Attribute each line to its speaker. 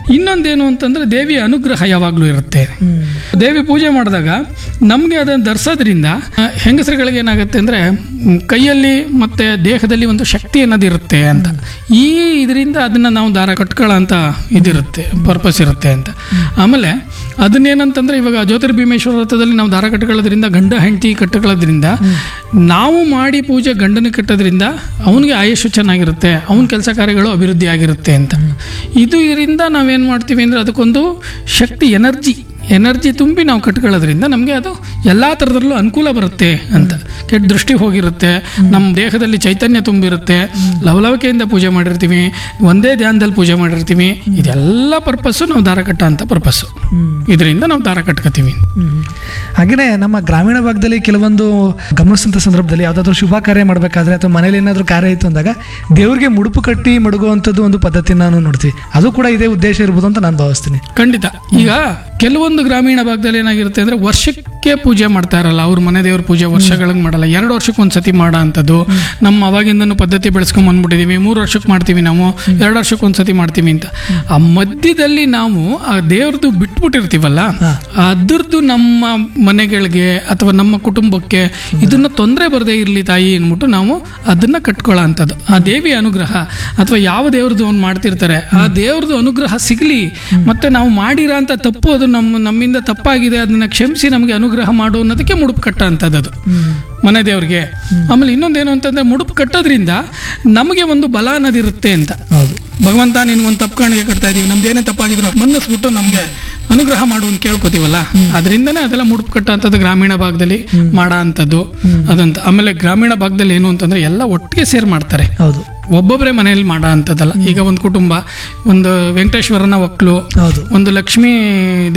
Speaker 1: ಇನ್ನೊಂದೇನು ಅಂತಂದ್ರೆ ದೇವಿಯ ಅನುಗ್ರಹ ಯಾವಾಗಲೂ ಇರುತ್ತೆ ದೇವಿ ಪೂಜೆ ಮಾಡಿದಾಗ ನಮಗೆ ಅದನ್ನು ಧರಿಸೋದ್ರಿಂದ ಆ, ಹೆಂಗಸರುಗಳಿಗೆ ಏನಾಗುತ್ತೆ ಅಂದರೆ ಕೈಯಲ್ಲಿ ಮತ್ತು ದೇಹದಲ್ಲಿ ಒಂದು ಶಕ್ತಿ ಅನ್ನೋದಿರುತ್ತೆ ಅಂತ ಈ ಇದರಿಂದ ಅದನ್ನು ನಾವು ದಾರ ಕಟ್ಕೊಳ್ಳೋ ಅಂತ ಇದಿರುತ್ತೆ ಪರ್ಪಸ್ ಇರುತ್ತೆ ಅಂತ ಆಮೇಲೆ ಅದನ್ನೇನಂತಂದ್ರೆ ಇವಾಗ ಜ್ಯೋತಿರ್ಭೀಮೇಶ್ವರ ವ್ರತದಲ್ಲಿ ನಾವು ದಾರ ಕಟ್ಕೊಳ್ಳೋದ್ರಿಂದ ಗಂಡ ಹೆಂಡತಿ ಕಟ್ಕೊಳ್ಳೋದ್ರಿಂದ ನಾವು ಮಾಡಿ ಪೂಜೆ ಗಂಡನ ಕಟ್ಟೋದ್ರಿಂದ ಅವನಿಗೆ ಆಯುಷು ಚೆನ್ನಾಗಿರುತ್ತೆ ಅವನ ಕೆಲಸ ಕಾರ್ಯಗಳು ಅಭಿವೃದ್ಧಿ ಆಗಿರುತ್ತೆ ಅಂತ ಇದು ಇದರಿಂದ ನಾವೇನು ಮಾಡ್ತೀವಿ ಅಂದರೆ ಅದಕ್ಕೊಂದು ಶಕ್ತಿ ಎನರ್ಜಿ ಎನರ್ಜಿ ತುಂಬಿ ನಾವು ಕಟ್ಕೊಳ್ಳೋದ್ರಿಂದ ನಮಗೆ ಅದು ಎಲ್ಲ ಥರದಲ್ಲೂ ಅನುಕೂಲ ಬರುತ್ತೆ ಅಂತ ಕೆಟ್ಟ ದೃಷ್ಟಿ ಹೋಗಿರುತ್ತೆ ನಮ್ಮ ದೇಹದಲ್ಲಿ ಚೈತನ್ಯ ತುಂಬಿರುತ್ತೆ ಲವಲವಿಕೆಯಿಂದ ಪೂಜೆ ಮಾಡಿರ್ತೀವಿ ಒಂದೇ ಧ್ಯಾನದಲ್ಲಿ ಪೂಜೆ ಮಾಡಿರ್ತೀವಿ ಇದೆಲ್ಲ ಪರ್ಪಸ್ಸು ನಾವು ದಾರ ಕಟ್ಟ ಅಂತ ಪರ್ಪಸ್ಸು ಇದರಿಂದ ನಾವು ದಾರ ಕಟ್ಕೋತೀವಿ
Speaker 2: ಹಾಗೆಯೇ ನಮ್ಮ ಗ್ರಾಮೀಣ ಭಾಗದಲ್ಲಿ ಕೆಲವೊಂದು ಗಮನಿಸಿದಂಥ ಸಂದರ್ಭದಲ್ಲಿ ಯಾವುದಾದ್ರೂ ಶುಭ ಕಾರ್ಯ ಮಾಡಬೇಕಾದ್ರೆ ಅಥವಾ ಮನೇಲಿ ಏನಾದರೂ ಕಾರ್ಯ ಇತ್ತು ಅಂದಾಗ ದೇವ್ರಿಗೆ ಮುಡುಪು ಕಟ್ಟಿ ಮಡಗುವಂಥದ್ದು ಒಂದು ಪದ್ಧತಿ ನಾನು ನೋಡ್ತೀವಿ ಅದು ಕೂಡ ಇದೇ ಉದ್ದೇಶ ಇರ್ಬೋದು ಅಂತ ನಾನು ಭಾವಿಸ್ತೀನಿ
Speaker 1: ಖಂಡಿತ ಈಗ ಕೆಲವೊಂದು ಗ್ರಾಮೀಣ ಭಾಗದಲ್ಲಿ ಏನಾಗಿರುತ್ತೆ ಅಂದ್ರೆ ವರ್ಷಕ್ಕೆ ಪೂಜೆ ಮಾಡ್ತಾ ಇರಲ್ಲ ಅವ್ರ ಮನೆ ದೇವ್ರ ಪೂಜೆ ವರ್ಷಗಳಿಗೆ ಮಾಡಲ್ಲ ಎರಡು ವರ್ಷಕ್ಕೆ ಒಂದ್ಸತಿ ಮಾಡೋ ಅಂಥದ್ದು ನಮ್ಮ ಅವಾಗಿಂದನೂ ಪದ್ಧತಿ ಬೆಳೆಸ್ಕೊಂಡ್ ಬಂದ್ಬಿಟ್ಟಿದೀವಿ ಮೂರು ವರ್ಷಕ್ಕೆ ಮಾಡ್ತೀವಿ ನಾವು ಎರಡು ವರ್ಷಕ್ಕೆ ಒಂದ್ಸತಿ ಮಾಡ್ತೀವಿ ಅಂತ ಆ ಮಧ್ಯದಲ್ಲಿ ನಾವು ಆ ದೇವ್ರದ್ದು ಬಿಟ್ಬಿಟ್ಟಿರ್ತೀವಲ್ಲ ಅದ್ರದ್ದು ನಮ್ಮ ಮನೆಗಳಿಗೆ ಅಥವಾ ನಮ್ಮ ಕುಟುಂಬಕ್ಕೆ ಇದನ್ನ ತೊಂದರೆ ಬರದೇ ಇರಲಿ ತಾಯಿ ಅಂದ್ಬಿಟ್ಟು ನಾವು ಅದನ್ನ ಕಟ್ಕೊಳ್ಳೋ ಅಂಥದ್ದು ಆ ದೇವಿಯ ಅನುಗ್ರಹ ಅಥವಾ ಯಾವ ದೇವ್ರದ್ದು ಅವ್ನು ಮಾಡ್ತಿರ್ತಾರೆ ಆ ದೇವ್ರದ್ದು ಅನುಗ್ರಹ ಸಿಗಲಿ ಮತ್ತೆ ನಾವು ಮಾಡಿರೋ ಅಂತ ತಪ್ಪು ಅದು ನಮ್ಮ ನಮ್ಮಿಂದ ತಪ್ಪಾಗಿದೆ ಅದನ್ನ ಕ್ಷಮಿಸಿ ನಮಗೆ ಅನುಗ್ರಹ ಮಾಡು ಅನ್ನೋದಕ್ಕೆ ಮುಡುಪು ಕಟ್ಟ ಅಂಥದ್ದು ಅದು ಮನೆ ದೇವ್ರಿಗೆ ಆಮೇಲೆ ಇನ್ನೊಂದೇನು ಅಂತಂದ್ರೆ ಮುಡುಪು ಕಟ್ಟೋದ್ರಿಂದ ನಮಗೆ ಒಂದು ಬಲ ಅನ್ನೋದಿರುತ್ತೆ ಅಂತ
Speaker 2: ಹೌದು
Speaker 1: ಭಗವಂತ ನೀನು ಒಂದು ತಪ್ಪು ಕಾಣಿಕೆ ಕಟ್ತಾ ಇದೀವಿ ನಮ್ದು ಏನೇ ತಪ್ಪಾಗಿದ್ರು ಮನ್ನಿಸ್ಬಿಟ್ಟು ನಮಗೆ ಅನುಗ್ರಹ ಮಾಡು ಅಂತ ಕೇಳ್ಕೊತೀವಲ್ಲ ಅದರಿಂದನೇ ಅದೆಲ್ಲ ಮುಡುಪು ಕಟ್ಟ ಅಂತದ್ದು ಗ್ರಾಮೀಣ ಭಾಗದಲ್ಲಿ ಮಾಡೋ ಅಂಥದ್ದು ಅದಂತ ಆಮೇಲೆ ಗ್ರಾಮೀಣ ಭಾಗದಲ್ಲಿ ಏನು ಅಂತಂದ್ರೆ ಎಲ್ಲ ಒಟ್ಟಿಗೆ ಸೇರ್ ಮಾಡ್ತಾರೆ
Speaker 2: ಹೌದು
Speaker 1: ಒಬ್ಬೊಬ್ಬರೇ ಮನೆಯಲ್ಲಿ ಮಾಡೋ ಅಂಥದ್ದಲ್ಲ ಈಗ ಒಂದು ಕುಟುಂಬ ಒಂದು ವೆಂಕಟೇಶ್ವರನ ಒಕ್ಕಲು
Speaker 2: ಹೌದು
Speaker 1: ಒಂದು ಲಕ್ಷ್ಮೀ